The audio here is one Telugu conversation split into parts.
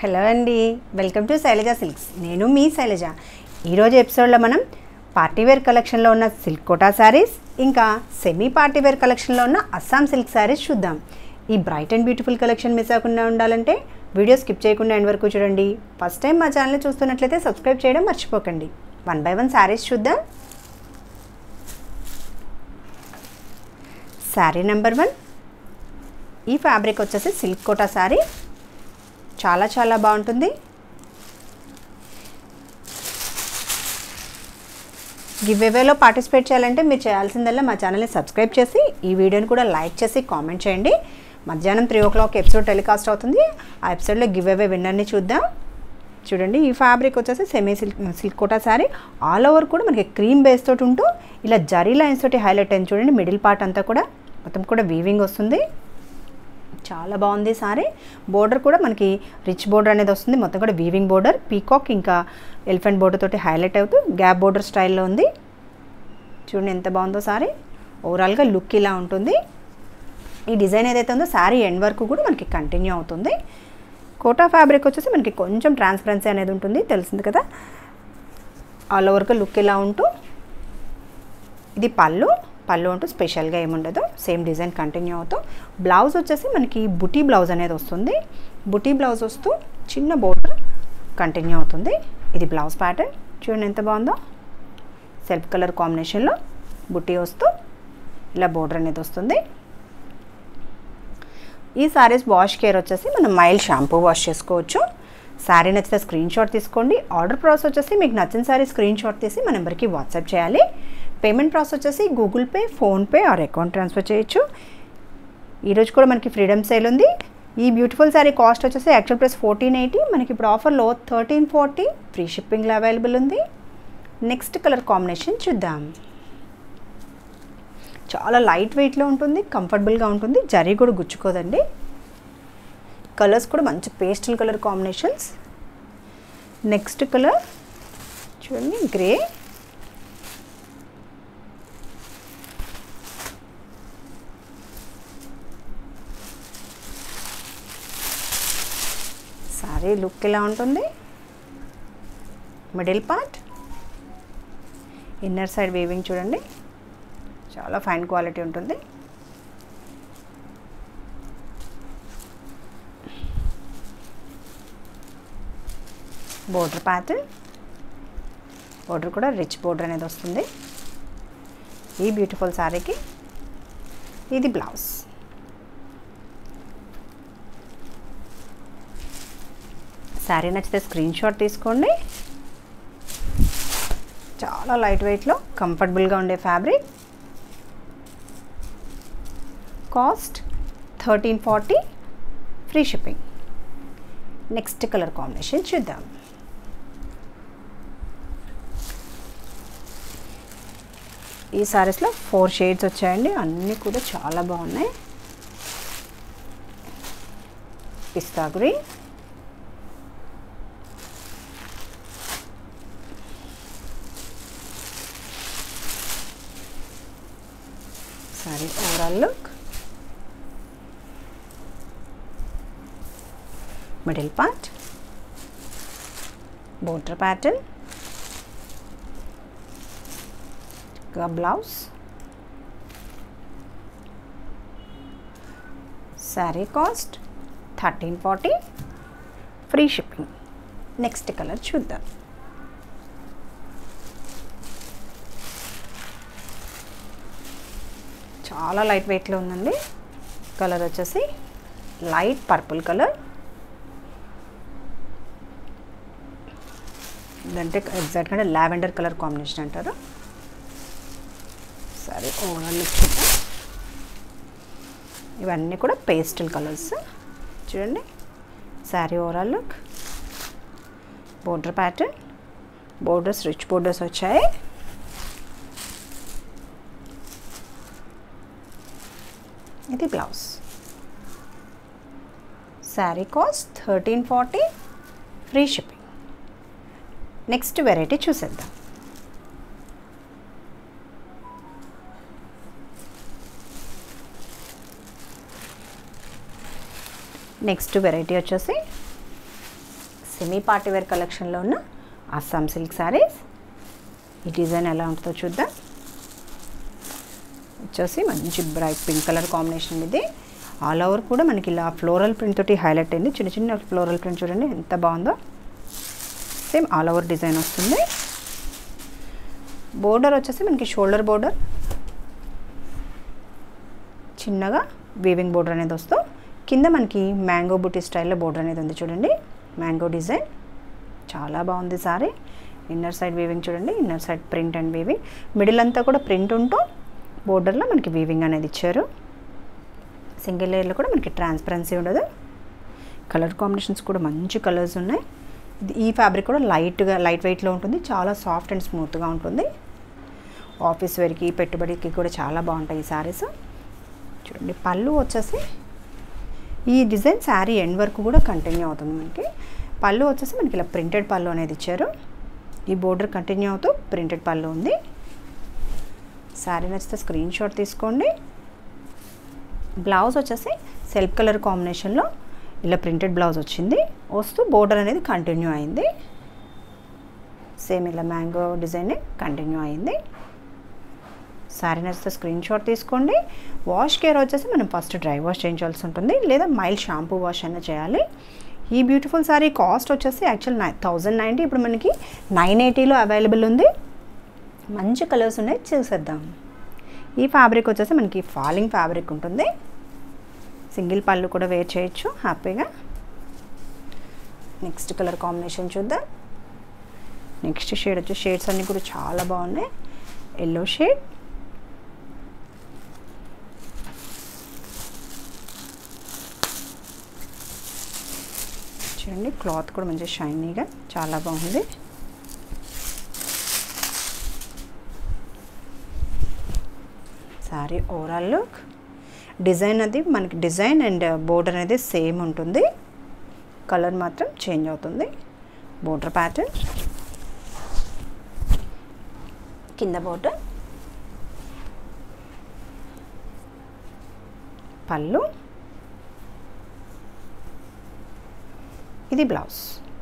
హలో అండి వెల్కమ్ టు శైలజ సిల్క్స్ నేను మీ శైలజ ఈరోజు ఎపిసోడ్లో మనం పార్టీవేర్ కలెక్షన్లో ఉన్న సిల్క్ కోటా శారీస్ ఇంకా సెమీ పార్టీవేర్ కలెక్షన్లో ఉన్న అస్సాం సిల్క్ శారీస్ చూద్దాం ఈ bright and beautiful collection miss అవ్వకుండా ఉండాలంటే వీడియో స్కిప్ చేయకుండా ఎండ్ వరకు చూడండి ఫస్ట్ టైం మా ఛానల్ చూస్తున్నట్లయితే సబ్స్క్రైబ్ చేయడం మర్చిపోకండి వన్ బై వన్ శారీస్ చూద్దాం శారీ నెంబర్ వన్ ఈ ఫ్యాబ్రిక్ వచ్చేసి సిల్క్ కోటా శారీ చాలా చాలా బాగుంటుంది గివ్ అవేలో పార్టిసిపేట్ చేయాలంటే మీరు చేయాల్సిందల్లా మా ఛానల్ని సబ్స్క్రైబ్ చేసి ఈ వీడియోని కూడా లైక్ చేసి కామెంట్ చేయండి మధ్యాహ్నం three o'clock episode telecast అవుతుంది ఆ ఎపిసోడ్లో గివ్ అవే విన్నర్ని చూద్దాం చూడండి ఈ ఫ్యాబ్రిక్ వచ్చేసి semi silk silk Kota sari all over కూడా మనకి క్రీమ్ బేస్ తోటి ఉంటూ ఇలా జరీ లైన్స్ తోటి హైలైట్ అయింది చూడండి మిడిల్ పార్ట్ అంతా కూడా మొత్తం కూడా వీవింగ్ వస్తుంది చాలా బాగుంది సారీ బోర్డర్ కూడా మనకి రిచ్ బోర్డర్ అనేది వస్తుంది మొత్తం కూడా వీవింగ్ బోర్డర్ పీకాక్ ఇంకా ఎలిఫెంట్ బోర్డర్ తోటి హైలైట్ అవుతూ గ్యాప్ బోర్డర్ స్టైల్లో ఉంది చూడండి ఎంత బాగుందో సారీ ఓవరాల్గా లుక్ ఇలా ఉంటుంది ఈ డిజైన్ ఏదైతే ఉందో శారీ ఎండ్ వరకు కూడా మనకి కంటిన్యూ అవుతుంది కోటా ఫ్యాబ్రిక్ వచ్చేసి మనకి కొంచెం ట్రాన్స్పరెన్సీ అనేది ఉంటుంది తెలిసింది కదా ఆల్ ఓవర్గా లుక్ ఇలా ఉంటూ ఇది పళ్ళు పళ్ళు అంటూ స్పెషల్గా ఏముండదు సేమ్ డిజైన్ కంటిన్యూ అవుతూ బ్లౌజ్ వచ్చేసి మనకి బుటీ బ్లౌజ్ అనేది వస్తుంది బుటీ బ్లౌజ్ వస్తూ చిన్న బోర్డర్ కంటిన్యూ అవుతుంది ఇది బ్లౌజ్ ప్యాటర్న్ చూడండి ఎంత బాగుందో సెల్ఫ్ కలర్ కాంబినేషన్లో బుటీ వస్తూ ఇలా బోర్డర్ అనేది వస్తుంది ఈ సారీస్ వాష్ కేర్ వచ్చేసి మనం మైల్డ్ షాంపూ వాష్ చేసుకోవచ్చు శారీ నచ్చితే స్క్రీన్ షాట్ తీసుకోండి ఆర్డర్ ప్రాసెస్ వచ్చేసి మీకు నచ్చిన శారీ స్క్రీన్ షాట్ తీసి మన నెంబర్కి వాట్సాప్ చేయాలి పేమెంట్ ప్రాసెస్ వచ్చేసి Google Pay PhonePe or account transfer చేయొచ్చు ఈరోజు కూడా మనకి ఫ్రీడమ్ సేల్ ఉంది ఈ బ్యూటిఫుల్ శారీ కాస్ట్ వచ్చేసి యాక్చువల్ ప్రైస్ ఫోర్టీన్ ఎయిటీ మనకి ఇప్పుడు ఆఫర్లో థర్టీన్ ఫార్టీ ఫ్రీ షిప్పింగ్లో అవైలబుల్ ఉంది నెక్స్ట్ కలర్ కాంబినేషన్ చూద్దాం చాలా లైట్ వెయిట్లో ఉంటుంది కంఫర్టబుల్గా ఉంటుంది జరీ కూడా గుచ్చుకోదండి కలర్స్ కూడా మంచి pastel colour combinations next colour చూడండి గ్రే సారీ లుక్ ఇలా ఉంటుంది middle part inner side weaving చూడండి చాలా ఫైన్ క్వాలిటీ ఉంటుంది బోర్డర్ ప్యాటర్న్ బోర్డర్ కూడా రిచ్ బోర్డర్ అనేది వస్తుంది ఈ బ్యూటిఫుల్ శారీకి ఇది బ్లౌజ్ శారీ నచ్చితే స్క్రీన్ షాట్ తీసుకోండి చాలా లైట్ వెయిట్లో కంఫర్టబుల్గా ఉండే fabric cost thirteen forty free shipping next colour combination చూద్దాం ఈ సారీస్లో ఫోర్ షేడ్స్ వచ్చాయండి అన్నీ కూడా చాలా బాగున్నాయి pista green sari overall look middle part border pattern blouse sari cost thirteen forty free shipping next colour చూద్దాం చాలా లైట్ వెయిట్లో ఉందండి కలర్ వచ్చేసి లైట్ పర్పుల్ కలర్ ఇదంటే ఎగ్జాక్ట్గా లావెండర్ కలర్ కాంబినేషన్ అంటారు సరే ఓవరాల్ లుక్ చూద్దాం ఇవన్నీ కూడా పేస్టల్ కలర్స్ చూడండి sari overall look border pattern borders rich borders వచ్చాయి ఇది blouse sari cost thirteen forty free shipping next variety చూసేద్దాం నెక్స్ట్ వెరైటీ వచ్చేసి సెమీ పార్టీ వేర్ కలెక్షన్లో ఉన్న అస్సాం సిల్క్ శారీస్ ఈ డిజైన్ ఎలా ఉంటుందో చూద్దాం వచ్చేసి మంచి బ్రైట్ పింక్ కలర్ కాంబినేషన్ ఇది ఆల్ ఓవర్ కూడా మనకి ఇలా ఫ్లోరల్ ప్రింట్ తోటి హైలైట్ అయింది చిన్న చిన్న ఫ్లోరల్ ప్రింట్ చూడండి ఎంత బాగుందో సేమ్ ఆల్ ఓవర్ డిజైన్ వస్తుంది బోర్డర్ వచ్చేసి మనకి షోల్డర్ బోర్డర్ చిన్నగా వీవింగ్ బోర్డర్ అనేది వస్తూ కింద మనకి మ్యాంగో బుటీ స్టైల్లో బోర్డర్ అనేది ఉంది చూడండి మ్యాంగో డిజైన్ చాలా బాగుంది సారీ ఇన్నర్ సైడ్ వీవింగ్ చూడండి inner side print and weaving middle అంతా కూడా ప్రింట్ ఉంటూ బోర్డర్లో మనకి వీవింగ్ అనేది ఇచ్చారు సింగిల్ లేయర్లో కూడా మనకి ట్రాన్స్పరెన్సీ ఉండదు కలర్ కాంబినేషన్స్ కూడా మంచి కలర్స్ ఉన్నాయి ఇది ఈ ఫ్యాబ్రిక్ కూడా లైట్గా లైట్ వెయిట్లో ఉంటుంది చాలా సాఫ్ట్ అండ్ స్మూత్గా ఉంటుంది ఆఫీస్ వేర్కి పెట్టుబడికి కూడా చాలా బాగుంటాయి ఈ శారీస్ చూడండి పళ్ళు వచ్చేసి ఈ డిజైన్ శారీ ఎండ్ వరకు కూడా కంటిన్యూ అవుతుంది మనకి పళ్ళు వచ్చేసి మనకి ఇలా ప్రింటెడ్ పళ్ళు అనేది ఇచ్చారు ఈ బోర్డర్ కంటిన్యూ అవుతూ ప్రింటెడ్ పళ్ళు ఉంది శారీ నచ్చితే స్క్రీన్ షాట్ తీసుకోండి బ్లౌజ్ వచ్చేసి సెల్ఫ్ కలర్ కాంబినేషన్లో ఇలా ప్రింటెడ్ బ్లౌజ్ వచ్చింది వస్తూ బోర్డర్ అనేది కంటిన్యూ అయింది సేమ్ ఇలా మ్యాంగో డిజైన్ కంటిన్యూ అయింది శారీ నచ్చితే స్క్రీన్ షాట్ తీసుకోండి వాష్ కేర్ వచ్చేసి మనం ఫస్ట్ డ్రై వాష్ చేయించాల్సి ఉంటుంది లేదా మైల్డ్ షాంపూ వాష్ అయినా చేయాలి ఈ బ్యూటిఫుల్ శారీ కాస్ట్ వచ్చేసి యాక్చువల్ నై థౌజండ్ నైంటీ ఇప్పుడు మనకి నైన్ ఎయిటీలో అవైలబుల్ ఉంది మంచి కలర్స్ ఉన్నాయి చూసేద్దాం ఈ ఫ్యాబ్రిక్ వచ్చేసి మనకి ఫాలింగ్ ఫ్యాబ్రిక్ ఉంటుంది సింగిల్ పళ్ళు కూడా వేర్ చేయొచ్చు హ్యాపీగా నెక్స్ట్ కలర్ కాంబినేషన్ చూద్దాం నెక్స్ట్ షేడ్ వచ్చి షేడ్స్ అన్నీ కూడా చాలా బాగున్నాయి ఎల్లో షేడ్ చూడండి క్లాత్ కూడా మంచి షైనీగా చాలా బాగుంది సారీ ఓవరాల్ లుక్ డిజైన్ అది మనకి డిజైన్ అండ్ బోర్డర్ అనేది సేమ్ ఉంటుంది కలర్ మాత్రం చేంజ్ అవుతుంది బోర్డర్ ప్యాటర్న్ కింద బోర్డర్ పళ్ళు ఇది బ్లౌజ్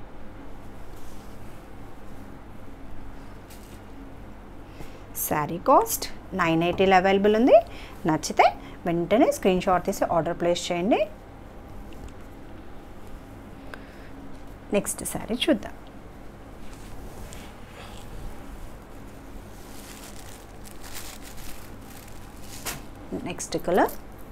శారీ కాస్ట్ నైన్ ఎయిటీలో అవైలబుల్ ఉంది నచ్చితే వెంటనే స్క్రీన్ షాట్ తీసి ఆర్డర్ ప్లేస్ చేయండి నెక్స్ట్ శారీ చూద్దాం నెక్స్ట్ కలర్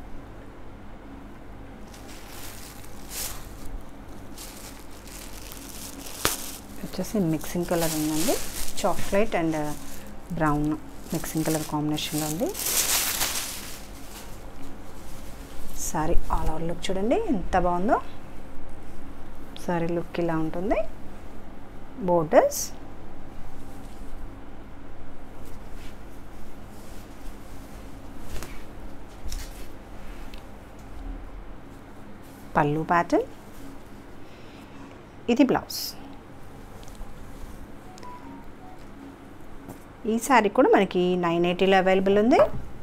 వచ్చేసి మిక్సింగ్ కలర్ ఉందండి chocolate and brown mixing colour కాంబినేషన్లో ఉంది సారీ ఆల్ ఓవర్ లుక్ చూడండి ఎంత బాగుందో సారీ లుక్ ఇలా ఉంటుంది బోర్డర్స్ పళ్ళు ప్యాటర్న్ ఇది బ్లౌజ్ ఈ శారీ కూడా మనకి నైన్ ఎయిటీలో అవైలబుల్ ఉంది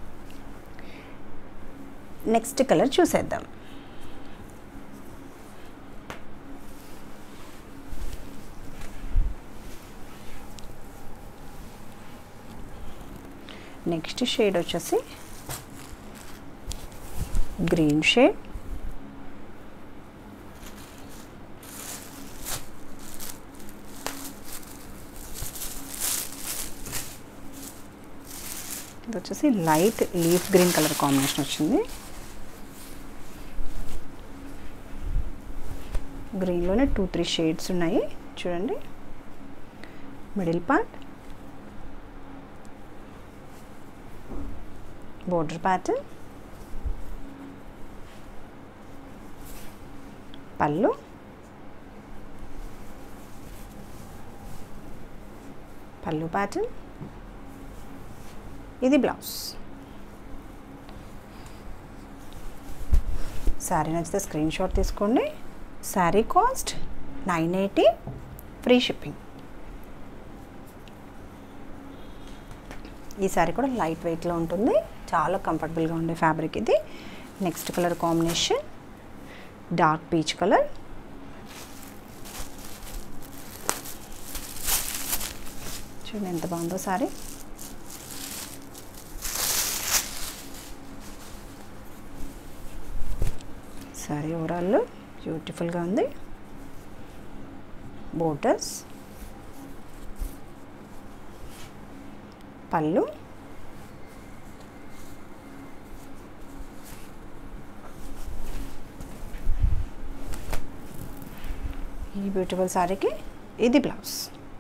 నెక్స్ట్ కలర్ చూసేద్దాం నెక్స్ట్ షేడ్ వచ్చేసి గ్రీన్ షేడ్ ఇది వచ్చేసి light leaf green colour combination వచ్చింది గ్రీన్లోనే టూ త్రీ షేడ్స్ ఉన్నాయి చూడండి మిడిల్ పార్ట్ బోర్డర్ ప్యాటర్న్ పళ్ళు పళ్ళు ప్యాటర్న్ ఇది బ్లౌజ్ శారీ నచ్చితే స్క్రీన్ షాట్ తీసుకోండి sari cost nine eighty free shipping ఈ శారీ కూడా లైట్ వెయిట్లో ఉంటుంది చాలా కంఫర్టబుల్గా ఉండే ఫ్యాబ్రిక్ ఇది next colour combination dark peach colour చూడండి ఎంత బాగుందో సారీ సారీ ఓవరాల్ బ్యూటిఫుల్గా ఉంది బోటర్స్ పళ్ళు ఈ బ్యూటిఫుల్ శారీకి ఇది బ్లౌజ్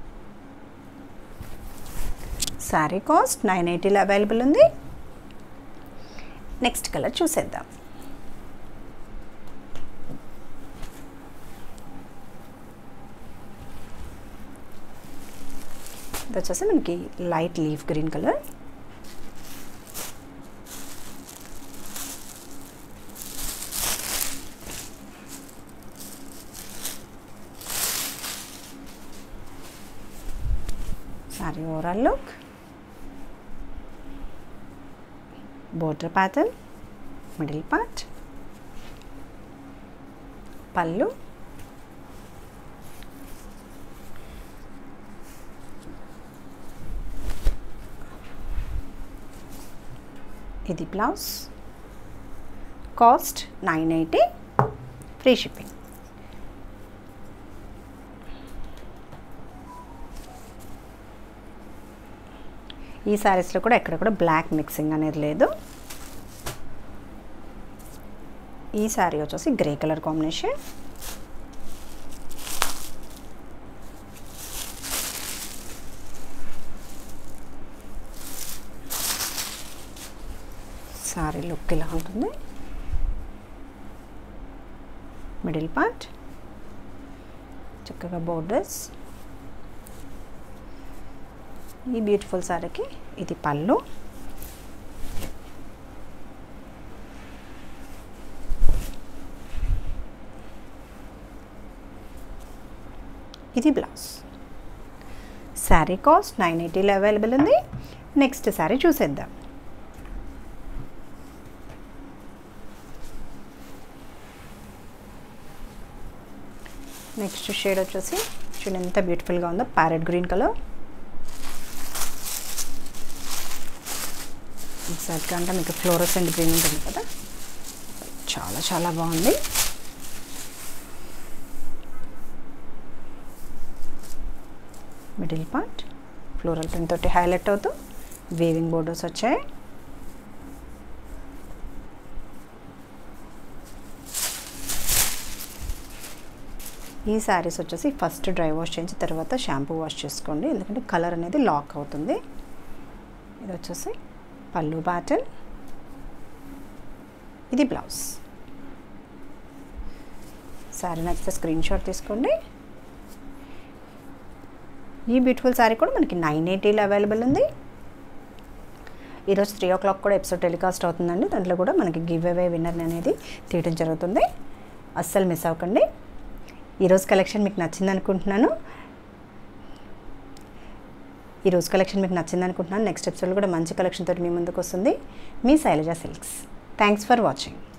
శారీ కాస్ట్ నైన్ ఎయిటీలో అవైలబుల్ ఉంది నెక్స్ట్ కలర్ చూసేద్దాం ఇది వచ్చేసి మనకి light leaf green colour sari overall look border pattern middle part pallu ఇది blouse cost nine eighty free shipping ఈ శారీస్లో కూడా ఎక్కడ కూడా బ్లాక్ మిక్సింగ్ అనేది లేదు ఈ శారీ వచ్చేసి grey colour combination sari look ఇలా ఉంటుంది మిడిల్ పార్ట్ చక్కగా బోర్డర్స్ ఈ బ్యూటిఫుల్ శారీకి ఇది పళ్ళు ఇది బ్లౌజ్ శారీ కాస్ట్ నైన్ ఎయిటీలో అవైలబుల్ ఉంది నెక్స్ట్ శారీ చూసేద్దాం నెక్స్ట్ షేడ్ వచ్చేసి చూడండి ఎంత బ్యూటిఫుల్గా ఉందో ప్యారెట్ గ్రీన్ కలర్ ఎగ్జాక్ట్గా అంటే మీకు ఫ్లోరసెంట్ గ్రీన్ ఉంటుంది కదా చాలా చాలా బాగుంది మిడిల్ పార్ట్ ఫ్లోరల్ ప్రింట్ తోటి హైలైట్ అవుతూ వేవింగ్ బోర్డర్స్ వచ్చాయి ఈ శారీస్ వచ్చేసి ఫస్ట్ డ్రై వాష్ చేయించి తర్వాత షాంపూ వాష్ చేసుకోండి ఎందుకంటే కలర్ అనేది లాక్ అవుతుంది ఇది వచ్చేసి పళ్ళు ప్యాటర్న్ ఇది బ్లౌజ్ శారీ నచ్చితే స్క్రీన్ షాట్ తీసుకోండి ఈ బ్యూటిఫుల్ శారీ కూడా మనకి నైన్ ఎయిటీలో అవైలబుల్ ఉంది ఈరోజు త్రీ ఓ క్లాక్ కూడా ఎపిసోడ్ టెలికాస్ట్ అవుతుందండి దాంట్లో కూడా మనకి గివ్ అవే విన్నర్ అనేది తీయడం జరుగుతుంది అస్సలు మిస్ అవ్వకండి ఈరోజు కలెక్షన్ మీకు నచ్చింది అనుకుంటున్నాను ఈరోజు కలెక్షన్ మీకు నచ్చింది అనుకుంటున్నాను నెక్స్ట్ ఎపిసోడ్ కూడా మంచి కలెక్షన్ తోటి మీ ముందుకు వస్తుంది మీ Shailaja Silks thanks for watching